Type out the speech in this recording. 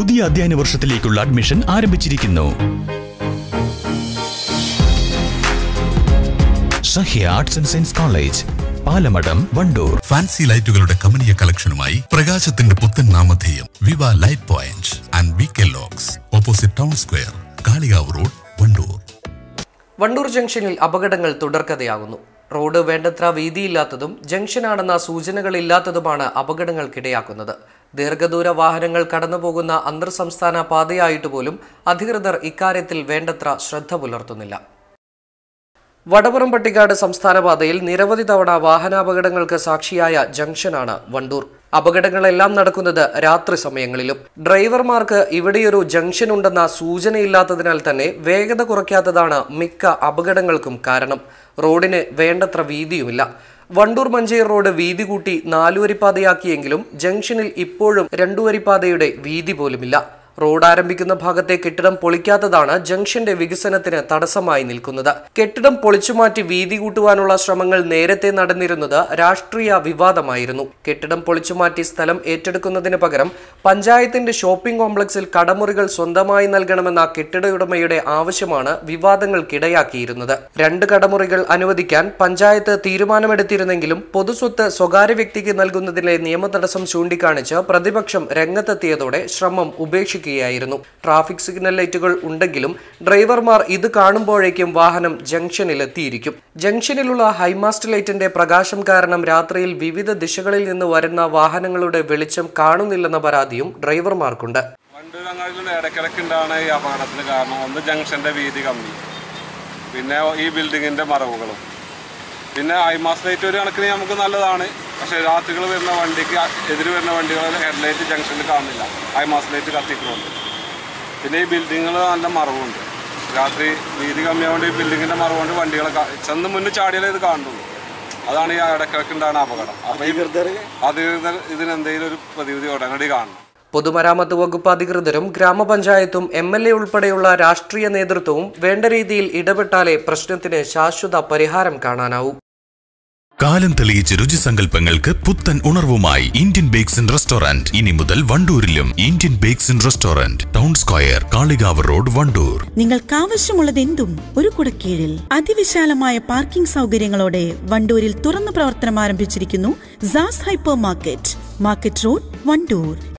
പുതിയ അധ്യയന വർഷത്തിലേക്കുള്ള അഡ്മിഷൻ ആരംഭിച്ചിരിക്കുന്നു Sahya arts and science college Palamadam Wandoor fancy ലൈറ്റുകളുടെ കമനീയ കളക്ഷനുമായി പ്രകാശത്തിന്റെ പുത്തൻ നാമധേയം Viva light point and V K locks opposite town square Kalikavu road Wandoor Wandoor ജംഗ്ഷനിൽ അപകടങ്ങൾ തുടർക്കഥയാകുന്നു റോഡ് വേണ്ടത്ര വീതിയില്ലാത്തതും ജംഗ്ഷനാണെന്ന സൂചനകളില്ലാത്തതുമാണ് അപകടങ്ങൾക്കിടയാക്കുന്നത് ദീർഘദൂര വാഹനങ്ങൾ കടന്നുപോകുന്ന അന്തർ സംസ്ഥാന പാതയായിട്ട് പോലും അധികൃതർ ഇക്കാര്യത്തിൽ വേണ്ടത്ര ശ്രദ്ധ പുലർത്തുന്നില്ല വടപുറം പട്ടിക്കാട് സംസ്ഥാന പാതയിൽ നിരവധി തവണ വാഹനാപകടങ്ങൾക്ക് സാക്ഷിയായ ജംഗ്ഷനാണ് വണ്ടൂർ അപകടങ്ങളെല്ലാം നടക്കുന്നത് രാത്രി സമയങ്ങളിലും ഡ്രൈവർമാർക്ക് ഇവിടെയൊരു ജംഗ്ഷൻ ഉണ്ടെന്ന സൂചനയില്ലാത്തതിനാൽ തന്നെ വേഗത കുറയ്ക്കാത്തതാണ് മിക്ക അപകടങ്ങൾക്കും കാരണം റോഡിന് വേണ്ടത്ര വീതിയുമില്ല വണ്ടൂർ മഞ്ചേർ റോഡ് വീതി കൂട്ടി നാലുവരിപ്പാതയാക്കിയെങ്കിലും ജംഗ്ഷനിൽ ഇപ്പോഴും രണ്ടുവരിപ്പാതയുടെ വീതി പോലുമില്ല റോഡ് ആരംഭിക്കുന്ന ഭാഗത്തെ കെട്ടിടം പൊളിക്കാത്തതാണ് ജംഗ്ഷന്റെ വികസനത്തിന് തടസ്സമായി നിൽക്കുന്നത് കെട്ടിടം പൊളിച്ചുമാറ്റി വീതി കൂട്ടുവാനുള്ള ശ്രമങ്ങൾ നേരത്തെ നടന്നിരുന്നത് രാഷ്ട്രീയ വിവാദമായിരുന്നു കെട്ടിടം പൊളിച്ചുമാറ്റി സ്ഥലം ഏറ്റെടുക്കുന്നതിന് പകരം പഞ്ചായത്തിന്റെ ഷോപ്പിംഗ് കോംപ്ലക്സിൽ കടമുറികൾ സ്വന്തമായി നൽകണമെന്ന കെട്ടിടയുടമയുടെ ആവശ്യമാണ് വിവാദങ്ങൾക്കിടയാക്കിയിരുന്നത് രണ്ട് കടമുറികൾ അനുവദിക്കാൻ പഞ്ചായത്ത് തീരുമാനമെടുത്തിരുന്നെങ്കിലും പൊതുസ്വത്ത് സ്വകാര്യ വ്യക്തിക്ക് നൽകുന്നതിലെ നിയമതടസ്സം ചൂണ്ടിക്കാണിച്ച് പ്രതിപക്ഷം രംഗത്തെത്തിയതോടെ ശ്രമം ഉപേക്ഷിക്കുകയായിരുന്നു ട്രാഫിക് സിഗ്നൽ ലൈറ്റുകൾ ഉണ്ടെങ്കിലും ഡ്രൈവർമാർ ഇത് കാണുമ്പോഴേക്കും വാഹനം ജംഗ്ഷനിൽ എത്തിയിരിക്കും ജംഗ്ഷനിലുള്ള ഹൈമാസ്റ്റ് ലൈറ്റിന്റെ പ്രകാശം കാരണം രാത്രിയിൽ വിവിധ ദിശകളിൽ നിന്ന് വരുന്ന വാഹനങ്ങളുടെ വെളിച്ചം കാണുന്നില്ലെന്ന പരാതിയും ഡ്രൈവർമാർക്കുണ്ട് വണ്ടൂർ അങ്ങാടിയിൽ ഇടയ്ക്കിടയ്ക്കുണ്ടാണ് ഈ അപകടത്തിന് കാരണം ഒന്ന് ജംഗ്ഷന്റെ വീതി കമ്മി പിന്നെ ഈ ബിൽഡിങ്ങിന്റെ മറവുകളും പിന്നെ ഐമാസ് ലൈറ്റ് ഒരു കണക്കിന് നമുക്ക് നല്ലതാണ് പക്ഷേ രാത്രികൾ വരുന്ന വണ്ടിക്ക് എതിര് വരുന്ന വണ്ടികൾ ഹെഡ്ലൈറ്റ് ജംഗ്ഷനിൽ കാണുന്നില്ല ഐമാസ് ലൈറ്റ് കത്തിക്കുന്നുണ്ട് പിന്നെ ഈ ബിൽഡിങ്ങുകൾ നല്ല മറവുണ്ട് രാത്രി വീതി കമ്മിയായതുകൊണ്ട് ഈ ബിൽഡിങ്ങിന്റെ മറവുകൊണ്ട് വണ്ടികളെ കാ- ചെന്ന് മുന്നിൽ ചാടിയാലേ ഇത് കാണുള്ളൂ അതാണ് ഈ ഇടക്കിടക്കുണ്ടാണ് അപകടം അപ്പോൾ ഈ അധികൃതർ ഇതിന് എന്തെങ്കിലും ഒരു പ്രതിവിധി ഉടനടി കാണണം പൊതുമരാമത്ത് വകുപ്പ് അധികൃതരും ഗ്രാമപഞ്ചായത്തും എം എൽ എ ഉൾപ്പെടെയുള്ള രാഷ്ട്രീയ നേതൃത്വവും വേണ്ട രീതിയിൽ ഇടപെട്ടാലേ പ്രശ്നത്തിന് ശാശ്വത പരിഹാരം കാണാനാവൂ കാലം തെളിയിച്ച രുചിസങ്കല്പങ്ങൾക്ക് പുത്തൻ ഉണർവുമായി ഇന്ത്യൻ ബേക്സ് ആൻഡ് റെസ്റ്റോറന്റ് ഇനി മുതൽ വണ്ടൂരിലും Indian bakes and restaurant town square Kalikavu road Wandoor നിങ്ങൾക്ക് ആവശ്യമുള്ളതെന്തും ഒരു കുടക്കീഴിൽ അതിവിശാലമായ പാർക്കിംഗ് സൗകര്യങ്ങളോടെ വണ്ടൂരിൽ തുറന്നു പ്രവർത്തനം ആരംഭിച്ചിരിക്കുന്നു സാസ് hypermarket market road Wandoor